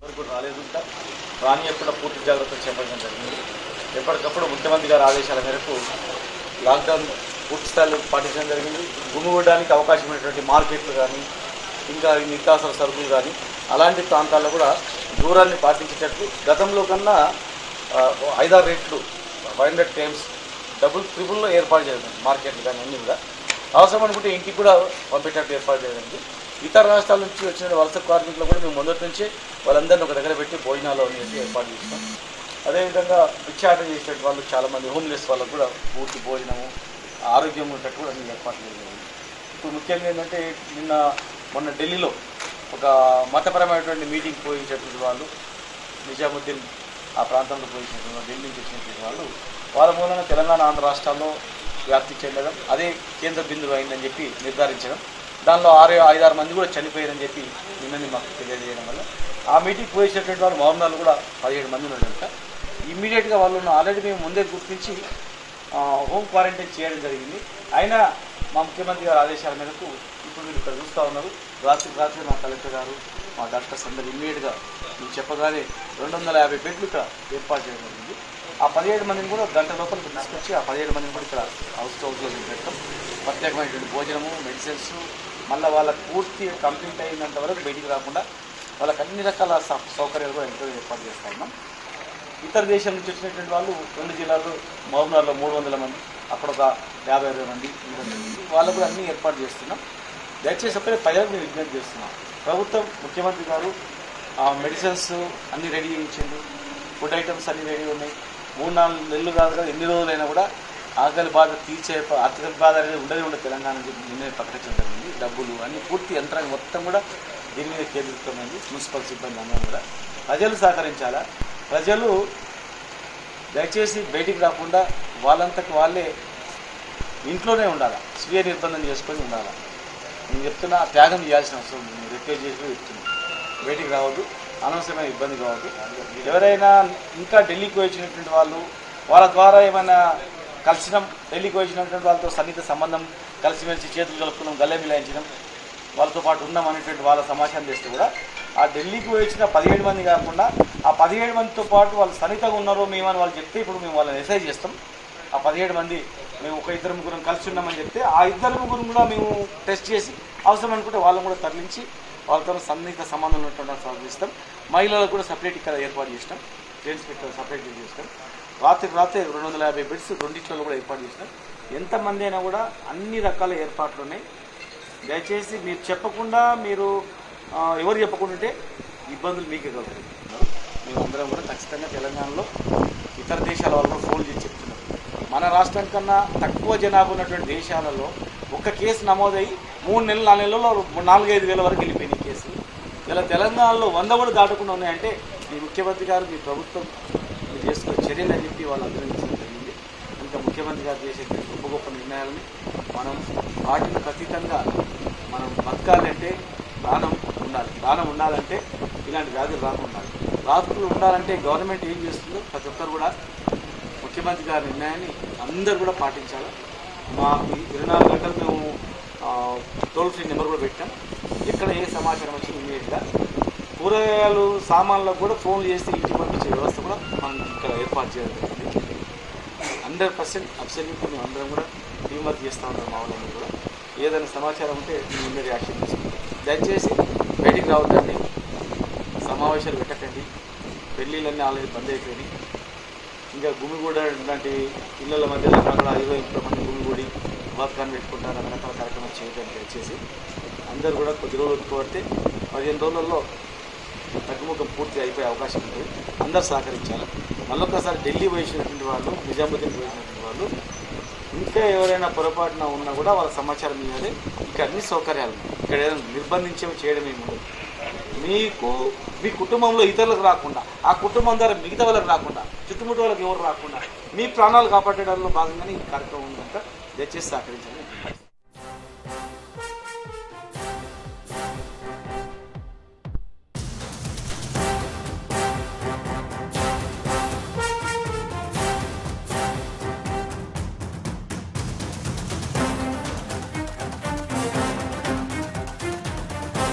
ఇప్పటికి కూడా రాలేదు ఇంకా రానియకుండా పూర్తి జాగ్రత్తలు చేపట్టడం జరిగింది ఎప్పటికప్పుడు ముఖ్యమంత్రి గారి ఆదేశాల మేరకు లాక్డౌన్ పూర్తి స్థాయిలో పాటించడం జరిగింది గుమిగూడడానికి అవకాశం ఉన్నటువంటి మార్కెట్లు కానీ ఇంకా ఈ నిత్యావసర సరుకులు కానీ అలాంటి ప్రాంతాల్లో కూడా దూరాన్ని పాటించేటట్లు గతంలో కన్నా ఆ, ఐదారు రేట్లు ఫైవ్ హండ్రెడ్ టైమ్స్ డబుల్ త్రిబుల్లో ఏర్పాటు చేయడం మార్కెట్లు కానీ అన్నీ కూడా అవసరం అనుకుంటే ఇంటికి కూడా పంపేటట్టు ఏర్పాటు చేయడానికి ఇతర రాష్ట్రాల నుంచి వచ్చిన వలస కార్మికులు కూడా మేము మొదటి నుంచే వాళ్ళందరినీ ఒక దగ్గర పెట్టి భోజనాలు అనేసి ఏర్పాటు చేస్తాం అదేవిధంగా భిక్షాటన చేసేటువంటి వాళ్ళు చాలామంది హోమ్లెస్ వాళ్ళకు కూడా పూర్తి భోజనము ఆరోగ్యం ఉండేటట్టు కూడా అన్ని ఏర్పాట్లు చేయాలి ఇప్పుడు ముఖ్యంగా ఏంటంటే నిన్న మొన్న ఢిల్లీలో ఒక మతపరమైనటువంటి మీటింగ్ పోయించేటువంటి వాళ్ళు నిజాముద్దీన్ ఆ ప్రాంతంలో పోయించినటువంటి వాళ్ళు, ఢిల్లీ నుంచి వచ్చినటువంటి వాళ్ళు వాళ్ళ మూలన తెలంగాణ ఆంధ్ర రాష్ట్రాల్లో వ్యాప్తి చెందడం అదే కేంద్ర బిందువు అయిందని చెప్పి నిర్ధారించడం దానిలో ఆరు ఐదారు మంది కూడా చనిపోయారని చెప్పి నిన్నని మాకు తెలియజేయడం వల్ల ఆ మీటింగ్ పోయించినటువంటి వాళ్ళు మౌనాలు కూడా పదిహేడు మంది ఉన్నారంట ఇమ్మీడియట్గా వాళ్ళు ఆల్రెడీ మేము ముందే గుర్తించి ఆ, హోమ్ క్వారంటైన్ చేయడం జరిగింది అయినా మా ముఖ్యమంత్రి గారి ఆదేశాల మేరకు ఇప్పుడు మీరు ఇక్కడ చూస్తూ ఉన్నారు రాత్రి రాత్రి మా కలెక్టర్ గారు మా డాక్టర్స్ అందరు ఇమ్మీడియట్గా మీరు చెప్పగానే రెండు వందల యాభై బెడ్లు ఇక్కడ ఏర్పాటు చేయడం జరిగింది ఆ పదిహేడు మందిని కూడా గంట లోపలికి తీసుకొచ్చి ఆ పదిహేడు మందిని కూడా ఇక్కడ హౌస్ టు హౌస్లో పెట్టడం ప్రత్యేకమైనటువంటి భోజనము మెడిసిన్స్ మళ్ళీ వాళ్ళకి పూర్తి కంప్లీట్ అయినంత వరకు బయటికి రాకుండా వాళ్ళకి అన్ని రకాల సౌ- సౌకర్యాలు కూడా ఎంతో ఏర్పాటు చేస్తా ఉన్నాం ఇతర దేశాల నుంచి వచ్చినటువంటి వాళ్ళు రెండు జిల్లాల్లో మహబూబ్నగర్లో మూడు వందల మంది అక్కడ ఒక యాభై అరవై మంది ఇంకా మంది. వాళ్ళకు కూడా అన్ని ఏర్పాటు చేస్తున్నాం దయచేసి అప్పుడే ప్రజలకు మేము విజ్ఞప్తి చేస్తున్నాం ప్రభుత్వం ముఖ్యమంత్రి గారు ఆ మెడిసిన్స్ అన్ని రెడీ చేయించిండు ఫుడ్ ఐటమ్స్ అన్ని రెడీ ఉన్నాయి మూడు నాలుగు నెలలు కాదు కదా ఎన్ని రోజులైనా కూడా ఆకలి బాధ తీర్చే ప- ఆర్థిక బాధ అనేది ఉండదు ఉండదు తెలంగాణ అని చెప్పి నిన్నే ప్రకటించడం జరిగింది డబ్బులు అన్ని పూర్తి యంత్రాంగం మొత్తం కూడా దీని మీద కేంద్రీకృతమైంది మున్సిపల్ సిబ్బంది అందరం కూడా ప్రజలు సహకరించాలా ప్రజలు దయచేసి బయటికి రాకుండా వాళ్ళంతకు వాళ్ళే ఇంట్లోనే ఉండాలి స్వీయ నిర్బంధం చేసుకొని ఉండాలి నేను చెప్తున్నా ఆ త్యాగం చేయాల్సిన అవసరం ఉంది నేను రిక్వెస్ట్ చేసి చెప్తున్నా బయటికి రావద్దు అనవసరమైన ఇబ్బంది కావద్దు ఎవరైనా ఇంకా ఢిల్లీకి వచ్చినటువంటి వాళ్ళు వాళ్ళ ద్వారా ఏమైనా కలిసినాం ఢిల్లీకి వచ్చినటువంటి వాళ్ళతో సన్నిహిత సంబంధం కలిసిమెలిసి చేతులు కలుపుకున్నాం గల్లె మిలాయించడం వాళ్ళతో పాటు ఉన్నాం అనేటువంటి వాళ్ళ సమాచారం చేస్తే కూడా ఆ ఢిల్లీకి వచ్చిన పదిహేడు మంది కాకుండా ఆ పదిహేడు మందితో పాటు వాళ్ళు సన్నిహితంగా ఉన్నారో మేమని వాళ్ళు చెప్తే ఇప్పుడు మేము వాళ్ళని మెసేజ్ చేస్తాం ఆ పదిహేడు మంది మేము ఒక ఇద్దరు ముగ్గురం కలిసి ఉన్నామని చెప్తే ఆ ఇద్దరు ముగ్గురు కూడా మేము టెస్ట్ చేసి అవసరం అనుకుంటే వాళ్ళని కూడా తరలించి వాళ్ళతో సన్నిహిత సంబంధం ఉన్నటువంటి వాళ్ళని సాధిస్తాం మహిళలకు కూడా సపరేట్ ఇక్కడ ఏర్పాటు చేసినాం జెంట్స్ ఇక్కడ సపరేట్ చేసినాం రాత్రి రాత్రి రెండు వందల యాభై బెడ్స్ రెండిట్లో కూడా ఏర్పాటు చేసినాం ఎంతమంది అయినా కూడా అన్ని రకాల ఏర్పాట్లు ఉన్నాయి దయచేసి మీరు చెప్పకుండా మీరు ఆ, ఎవరు చెప్పకుండా ఉంటే ఇబ్బందులు మీకే కలుగుతాయి మేమందరం కూడా ఖచ్చితంగా తెలంగాణలో ఇతర దేశాల వాళ్ళు కూడా ఫోన్ చేసి చెప్తున్నారు మన రాష్ట్రం కన్నా తక్కువ జనాభా ఉన్నటువంటి దేశాలలో ఒక్క కేసు నమోదై మూడు నెలలు నాలుగు నెలల్లో నాలుగైదు వేల వరకు వెళ్ళిపోయినాయి కేసులు ఇలా తెలంగాణలో వంద కూడా దాటకుండా ఉన్నాయంటే మీ ముఖ్యమంత్రి గారు మీ ప్రభుత్వం మీరు చేసుకున్న చర్యలు అని చెప్పి వాళ్ళు అభినందించడం జరిగింది ఇంకా ముఖ్యమంత్రి గారు చేసే గొప్ప గొప్ప నిర్ణయాలని మనం వాటికి ఖచ్చితంగా మనం బతకాలంటే దానం ఉండాలి దానం ఉండాలంటే ఇలాంటి వ్యాధులు రాకుండా రాత్రులు ఉండాలంటే గవర్నమెంట్ ఏం చేస్తుందో ప్రతి ఒక్కరు కూడా ముఖ్యమంత్రి గారి నిర్ణయాన్ని అందరూ కూడా పాటించాలి మాకు ఇరవై నాలుగు గంటలు మేము టోల్ ఫ్రీ నెంబర్ కూడా పెట్టాం ఎక్కడ ఏ సమాచారం వచ్చింది ఇమీడియట్గా కూరగాయలు సామాన్లకు కూడా ఫోన్లు చేస్తే ఇంటికి పంపించే వ్యవస్థ కూడా మనం ఇక్కడ ఏర్పాటు చేయడం జరిగింది హండ్రెడ్ పర్సెంట్ అబ్సల్యూట్ మేము అందరం కూడా టీం వర్క్ చేస్తూ ఉంటాం మా వాళ్ళందరూ కూడా ఏదైనా సమాచారం ఉంటే మేము ఇమ్మీడియట్ యాక్షన్ తీసుకుంటాం దయచేసి బయటికి రావద్దండి సమావేశాలు పెట్టకండి పెళ్ళిళ్ళన్నీ ఆల్రెడీ బంద్ అయిపోయినాయి ఇంకా గుమిగూడ లాంటి ఇళ్ళ మధ్యలో అక్కడ ఇరవై ముప్పై మంది గుమిగూడి బతుకాన్ని పెట్టుకుంటారు రకరకాల కార్యక్రమాలు చేయడానికి దయచేసి అందరూ కూడా కొద్ది రోజులు ఒప్పుకోబడితే పదిహేను రోజులలో తగ్గుముఖం పూర్తి అయిపోయే అవకాశం ఉంటుంది అందరు సహకరించాలి మళ్ళొక్కసారి ఢిల్లీ పోయినటువంటి వాళ్ళు నిజాముద్దీన్ పోయినటువంటి వాళ్ళు ఇంకా ఎవరైనా పొరపాటున ఉన్నా కూడా వాళ్ళ సమాచారం ఇవ్వాలి ఇక్కడ అన్ని సౌకర్యాలు ఉన్నాయి ఇక్కడ ఏదైనా నిర్బంధించేవి చేయడం ఏమి ఉండదు మీకు మీ కుటుంబంలో ఇతరులకు రాకుండా ఆ కుటుంబం ద్వారా మిగతా వాళ్ళకి రాకుండా చుట్టుముట్టు వాళ్ళకి ఎవరు రాకుండా మీ ప్రాణాలు కాపాడడంలో భాగంగానే ఈ కార్యక్రమం ఉందంట దయచేసి సహకరించండి